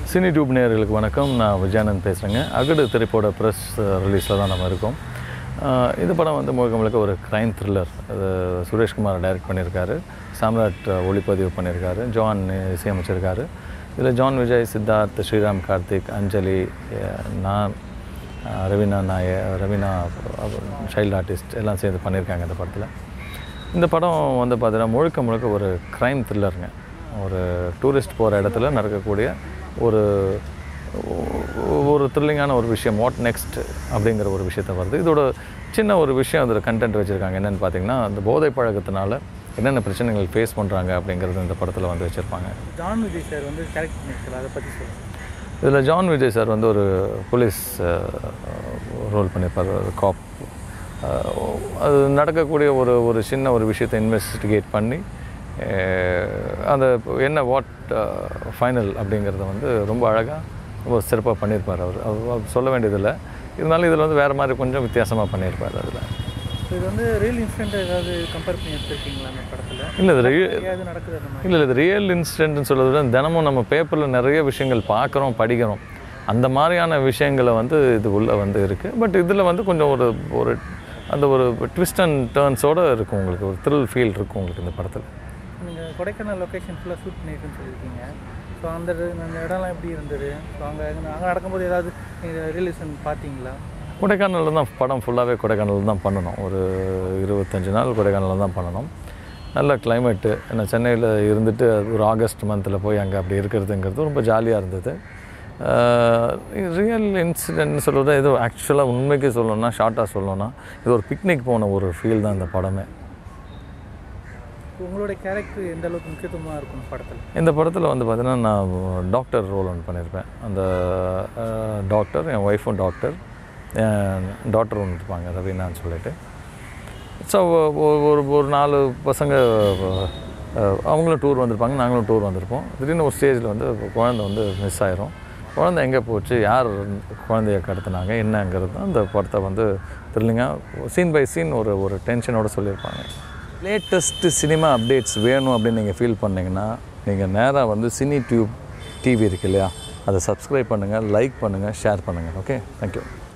cine tube நேயர்களுக்கு வணக்கம் நான் விஜயானந்த் பேசுகிறேங்க அகடு திரைப்பட ப்ரெஸ் ரிலீஸில் தான் நம்ம இருக்கோம் ஆஹ் இந்த படம் வந்து முழுக்க முழுக்க ஒரு க்ரைம் த்ரில்லர் அது சுரேஷ்குமார் டைரக்ட் பண்ணியிருக்காரு சாம்ராட் ஒளிப்பதிவு பண்ணியிருக்காரு ஜான் இசையமைச்சிருக்காரு இதில் ஜான் விஜய் சித்தார்த் ஸ்ரீராம் கார்த்திக் அஞ்சலி அஹ் நான் ஆஹ் ரவீனா நாய ரவீனா சைல்டு ஆர்டிஸ்ட் எல்லாம் சேர்ந்து பண்ணியிருக்காங்க இந்த படத்தில் இந்த படம் வந்து பார்த்தீங்கன்னா முழுக்க முழுக்க ஒரு க்ரைம் த்ரில்லருங்க ஒரு டூரிஸ்ட் போகிற இடத்துல நடக்கக்கூடிய ஒரு ஒரு த்ரில்லிங்கான ஒரு விஷயம் வாட் நெக்ஸ்ட் அப்படிங்கிற ஒரு விஷயத்த வருது இதோட சின்ன ஒரு விஷயம் அதில் கண்டென்ட் வச்சுருக்காங்க என்னென்னு பார்த்தீங்கன்னா அந்த போதை பழக்கத்தினால என்னென்ன பிரச்சனைகள் ஃபேஸ் பண்ணுறாங்க அப்படிங்கிறது இந்த படத்தில் வந்து வச்சுருப்பாங்க ஜான் விஜய் சார் வந்து கேரக்டர் பண்ணியிருக்காரு அதை பற்றி சொல்லுங்கள் இதில் ஜான் விஜய் சார் வந்து ஒரு போலீஸ் ரோல் பண்ணியிருப்பார் ஒரு காப் அது நடக்கக்கூடிய ஒரு ஒரு சின்ன ஒரு விஷயத்தை இன்வெஸ்டிகேட் பண்ணி அஹ், அந்த என்ன வாட் ஃபைனல் அப்படிங்கிறத வந்து ரொம்ப அழகாக ரொம்ப சிறப்பாக பண்ணியிருப்பார் அவர் அவர் சொல்ல வேண்டியதில்லை இருந்தாலும் இதில் வந்து வேறு மாதிரி கொஞ்சம் வித்தியாசமாக பண்ணியிருப்பார் அதில் ஸோ இது வந்து ரியல் இன்சிடென்ட் ஏதாவது கம்பேர் பண்ணி எடுத்திருக்கீங்களா அந்த படத்தில் இல்லை இது re- ஏதாவது நடக்குது அந்த மாதிரி இல்லை இல்லை இது ரியல் இன்சிடென்ட்னு சொல்கிறத விட தினமும் நம்ம பேப்பரில் நிறைய விஷயங்கள் பார்க்குறோம் படிக்கிறோம் அந்த மாதிரியான விஷயங்களை வந்து இது உள்ளே வந்து இருக்குது பட் இதில் வந்து கொஞ்சம் ஒரு ஒரு அந்த ஒரு ட்விஸ்ட் அண்ட் டேர்ன்ஸோடு இருக்கும் உங்களுக்கு ஒரு த்ரில் ஃபீல் இருக்கும் உங்களுக்கு இந்த படத்தில் நீங்கள் கொடைக்கானல் லொக்கேஷன் ஃபுல்லாக ஷூட் பண்ணியிருக்குன்னு சொல்லியிருக்கீங்க ஸோ அந்த இது- அந்த இடம்லாம் எப்படி இருந்தது ஸோ அங்கே அங்கே நடக்கும்போது ஏதாவது நீங்கள் ரியலிசன் பார்த்தீங்களா கொடைக்கானலில் தான் படம் ஃபுல்லாகவே கொடைக்கானலில் தான் பண்ணணும் ஒரு இருபத்தஞ்சு நாள் கொடைக்கானலில் தான் பண்ணணும் நல்ல கிளைமேட்டு ஏன்னா சென்னையில் இருந்துட்டு ஒரு ஆகஸ்ட் மந்தில் போய் அங்கே அப்படி இருக்கிறதுங்கிறது ரொம்ப ஜாலியாக இருந்தது ரியல் இன்சிடென்ட்னு சொல்கிறது ஏதோ ஆக்சுவலாக உண்மைக்கு சொல்லணும்னா ஷார்ட்டாக சொல்லணும்னா இது ஒரு பிக்னிக் போன ஒரு ஃபீல் தான் இந்த படமே ஸோ உங்களுடைய கேரக்டர் எந்த அளவுக்கு முக்கியத்துவமாக இருக்கும் படத்தில் இந்த படத்தில் வந்து பார்த்தீங்கன்னா நான் டாக்டர் ரோல் ஒன்று பண்ணியிருப்பேன் அந்த டாக்டர் என் ஒய்ஃபும் டாக்டர் என் டாக்டர் ஒன்று இருப்பாங்க ரவீனான்னு சொல்லிட்டு ஸோ ஒரு ஒரு நாலு பசங்க அஹ், அவங்களும் டூர் வந்திருப்பாங்க நாங்களும் டூர் வந்திருப்போம் திடீர்னு ஒரு ஸ்டேஜில் வந்து குழந்தை வந்து மிஸ் ஆயிரும் குழந்தை எங்கே போச்சு யார் குழந்தைய கடத்துனாங்க என்னங்கிறது தான் இந்த படத்தை வந்து த்ரில்லிங்காக சீன் பை சீன் ஒரு ஒரு டென்ஷனோடு சொல்லியிருப்பாங்க லேட்டஸ்ட்டு சினிமா அப்டேட்ஸ் வேணும் அப்படின்னு நீங்கள் ஃபீல் பண்ணீங்கன்னா நீங்கள் நேராக வந்து சினி டியூப் டிவி இருக்கு இல்லையா அதை சப்ஸ்கிரைப் பண்ணுங்கள் லைக் பண்ணுங்கள் ஷேர் பண்ணுங்கள் ஓகே தேங்க்யூ